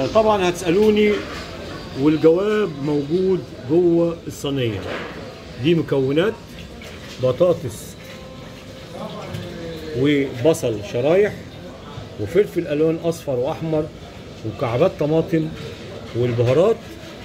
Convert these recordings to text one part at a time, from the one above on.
آه طبعا هتسالوني والجواب موجود جوه الصينيه دي مكونات بطاطس وبصل شرايح وفلفل الوان اصفر واحمر وكعبات طماطم والبهارات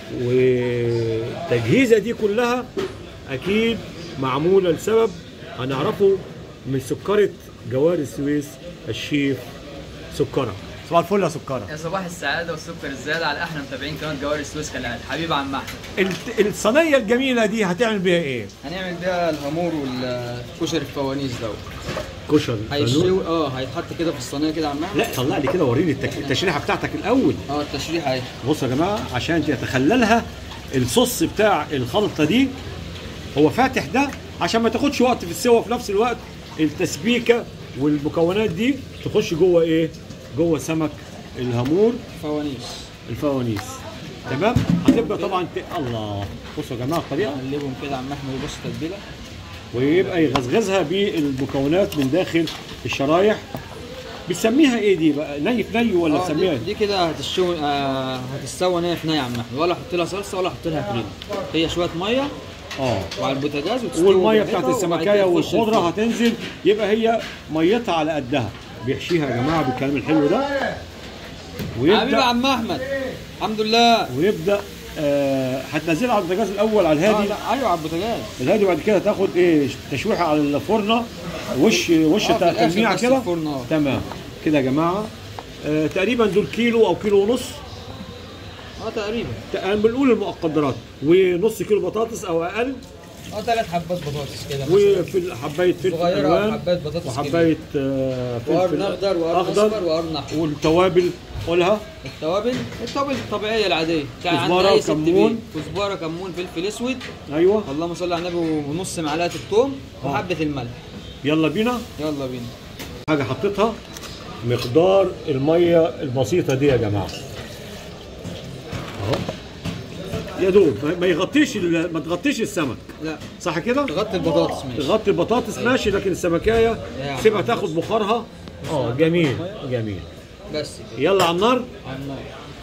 والتجهيزه دي كلها اكيد معموله لسبب هنعرفه من سكره جوار السويس الشيف سكره صباح الفل يا سكره يا صباح السعادة والسكر الزيادة على أحلى متابعين قناة جوار السويس كالعادة حبيب عم أحمد الت- الصينيه الجميله دي هتعمل بيها ايه هنعمل بيها الهامور والكشري الفوانيس دوت كشري هيشوي اه هيتحط كده في الصينية كده يا عم أحمد لا طلع لي كده وريني التك... التشريحه بتاعتك الاول اه التشريح اهي بصوا يا جماعه عشان يتخللها الصوص بتاع الخلطه دي هو فاتح ده عشان ما تاخدش وقت في السوا في نفس الوقت التسبيكه والمكونات دي تخش جوه ايه جوه سمك الهامور فوانيس الفوانيس تمام هتبقى طبعا ت... الله بصوا يا جماعه الطريقه نقلبهم كده يا عم أحمد وبص تتبيلة ويبقى يغزغزها بالمكونات من داخل الشرايح بتسميها ايه دي بقى ني في ني ولا آه، تسميها دي, دي كده هتشوي آه هتستوى نية في نية يا عم أحمد ولا أحط لها صلصة ولا أحط لها كريمة هي شوية مية اه وعلى البوتاجاز وتستوي والميه براحتها بتاعت وبعد السمكيه كده تخش والخضره الفرن. هتنزل يبقى هي ميتها على قدها بيحشيها يا جماعه بالكلام الحلو ده حبيبي يا ويبدا عم أحمد الحمد لله ويبدا آه هتنزلها على البوتاجاز الاول على آه الهادي لا ايوه على البوتاجاز الهادي وبعد كده تاخد ايه تشويحه على الفرنه وش وش آه، في الآخر تلميع بس كده الفرن، آه. تمام كده يا جماعه آه تقريبا دول كيلو او كيلو ونص اه تقريبا تق- بنقول المقدرات ونص كيلو بطاطس او اقل اه ثلاث حبات بطاطس كده مثلا وفي حبايه فلفل صغيرة الوان وحباية بطاطس وحبايه آه، وقرن فلفل اخضر وقرن اصفر وقرن احمر والتوابل قولها التوابل التوابل الطبيعيه العاديه كان عند كزبرة اي ست وكمون. بيت. كزبره كمون فلفل اسود ايوه اللهم صل على النبي ونص معلقه الثوم وحبه الملح يلا بينا يلا بينا حاجه حطيتها مقدار الميه البسيطه دي يا جماعه اهو يا دوب ما- ما يغطيش ال- ما تغطيش السمك لا صح كده تغطي البطاطس ماشي تغطي البطاطس ماشي لكن السمكايه يا سيبها عم. تاخد بخارها اه جميل جميل بس كده يلا على النار على النار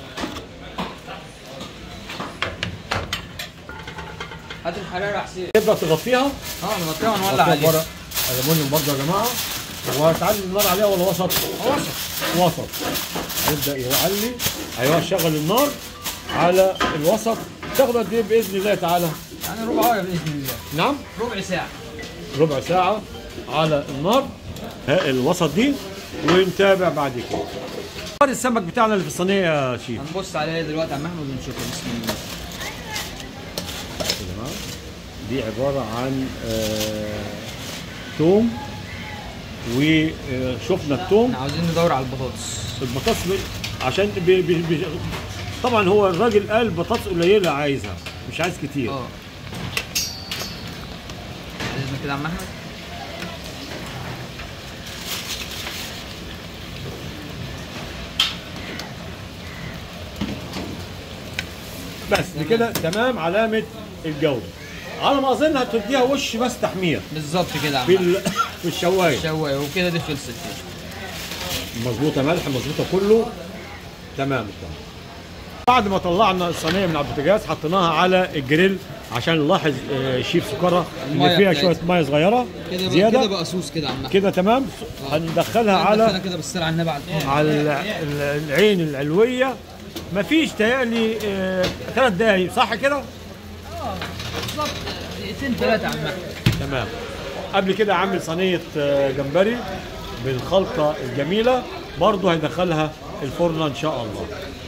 هات الحراره يا حسين تبدا تغطيها اه نغطيها ونولع عليها ورق الومنيوم برضه يا جماعه وهتعلي النار عليها ولا وسط؟ وسط وسط يبدا يعلي ايوه شغل النار على الوسط تاخد قد ايه باذن الله تعالى؟ يعني ربع باذن الله نعم ربع ساعه ربع ساعه على النار ها الوسط دي ونتابع بعد كده نار السمك بتاعنا اللي في الصينيه يا شيف هنبص عليها دلوقتي يا عم احمد ونشوفها بسم الله يا جماعه دي عباره عن آه، توم وشفنا التوم احنا عاوزين ندور على البطاطس البطاطس ب- عشان بي بي بي طبعا هو الراجل قال بطاطس قليله عايزها مش عايز كتير اه عايزنا كده يا عم احمد بس دي كده تمام علامه الجوده على ما اظن هتديها وش بس تحمير بالظبط كده يا عم في احمد ال- في الشوايه شوي وكده دي خلصت كده مظبوطه ملح مظبوطه كله تمام تمام بعد ما طلعنا الصينيه من على البوتاجاز حطيناها على الجريل عشان نلاحظ آه، شيف سكرها ان المية فيها بتاعتها. شويه ميه صغيره كده بقى زياده كده بقى صوص كده يا عم احمد كده تمام هندخلها على هندخلها كده بالسرعه على النبي على الفرن. على الع- ال- العين العلويه مفيش تهيألي آه، ثلاث دقايق صح كده؟ بالظبط دقيقتين ثلاثه يا عم احمد تمام قبل كده عامل صينيه آه، جمبري بالخلطه الجميله برضه هيدخلها الفرن ان شاء الله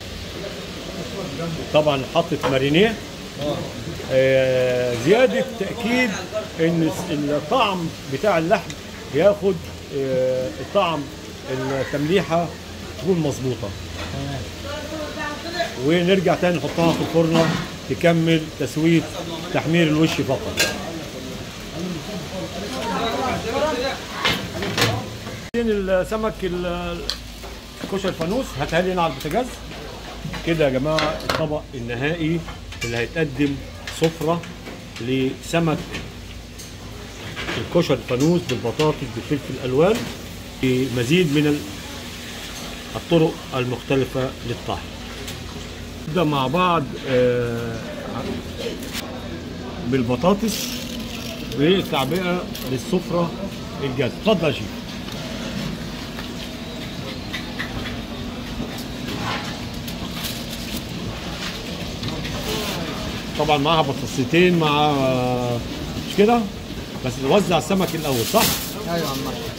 طبعا حطت مارينيه آه، زياده تاكيد ان الطعم بتاع اللحم ياخد آه، الطعم التمليحه تكون مظبوطه ونرجع تاني نحطها في الفرن تكمل تسويه تحمير الوش فقط السمك ال- كشر فانوس هاتها لي هنا على البوتاجاز كده يا جماعه الطبق النهائي اللي هيتقدم سفره لسمك الكشر فانوس بالبطاطس بالفلفل الالوان بمزيد من ال- الطرق المختلفه للطهي نبدا مع بعض آه، بالبطاطس وتعبئه للسفره الجاهزه اتفضل يا شيخ طبعا معاها بطاطستين مع مش كده بس نوزع السمك الاول صح ايوه يا عم احمد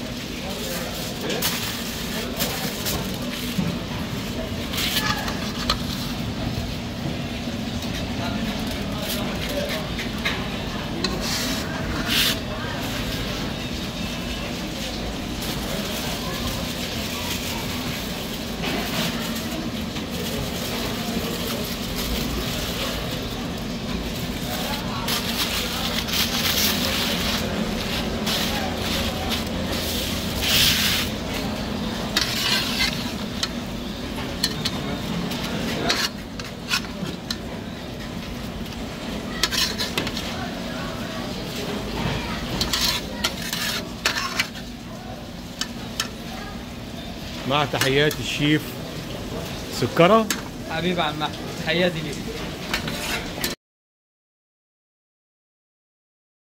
مع تحيات الشيف سكره حبيبي يا عم احمد تحياتي ليك